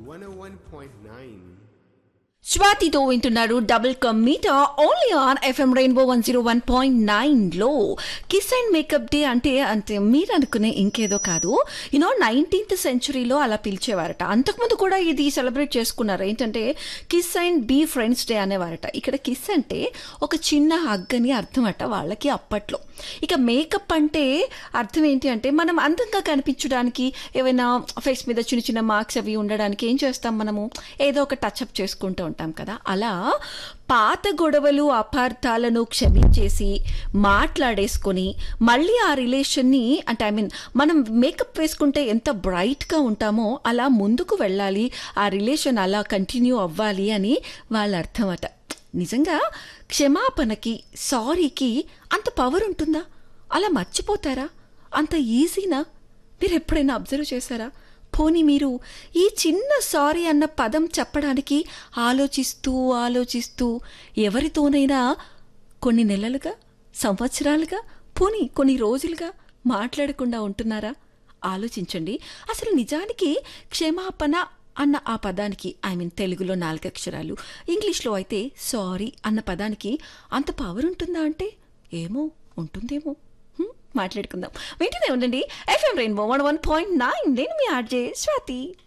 101.9. స్వాతితో వింటున్నారు డబుల్ కమ్ మీటా only on FM rainbow one zero one point నైన్లో కిస్ అండ్ మేకప్ డే అంటే అంటే మీరు అనుకునే ఇంకేదో కాదు యూనో నైన్టీన్త్ సెంచురీలో అలా పిలిచేవారట అంతకుముందు కూడా ఇది సెలబ్రేట్ చేసుకున్నారు ఏంటంటే kiss and be friends day అనేవారట ఇక్కడ కిస్ అంటే ఒక చిన్న హగ్ అని అర్థం అట వాళ్ళకి అప్పట్లో ఇక మేకప్ అంటే అర్థం ఏంటి అంటే మనం అందంగా కనిపించడానికి ఏమైనా ఫేస్ మీద చిన్న చిన్న మార్క్స్ అవి ఉండడానికి ఏం చేస్తాం మనము ఏదో ఒక టచ్అప్ చేసుకుంటూ ఉంటాం కదా అలా పాత గొడవలు అపార్థాలను క్షమించేసి మాట్లాడేసుకొని మళ్ళీ ఆ రిలేషన్ని అంటే ఐ మీన్ మనం మేకప్ వేసుకుంటే ఎంత బ్రైట్గా ఉంటామో అలా ముందుకు వెళ్ళాలి ఆ రిలేషన్ అలా కంటిన్యూ అవ్వాలి అని వాళ్ళ అర్థం అట నిజంగా క్షమాపణకి సారీకి అంత పవర్ ఉంటుందా అలా మర్చిపోతారా అంత ఈజీనా మీరు ఎప్పుడైనా అబ్జర్వ్ చేశారా పోనీ మీరు ఈ చిన్న సారీ అన్న పదం చెప్పడానికి ఆలోచిస్తూ ఆలోచిస్తూ ఎవరితోనైనా కొన్ని నెలలుగా సంవత్సరాలుగా పోనీ కొన్ని రోజులుగా మాట్లాడకుండా ఉంటున్నారా ఆలోచించండి అసలు నిజానికి క్షమాపణ అన్న ఆ పదానికి ఐ మీన్ తెలుగులో నాలుగు అక్షరాలు ఇంగ్లీష్లో అయితే సారీ అన్న పదానికి అంత పవర్ ఉంటుందా అంటే ఏమో ఉంటుందేమో హ్మ్, మాట్లాడుకుందాం వెంటనే ఉండండి FM rainbow one one point nine నేను మీ ఆర్జే స్వాతి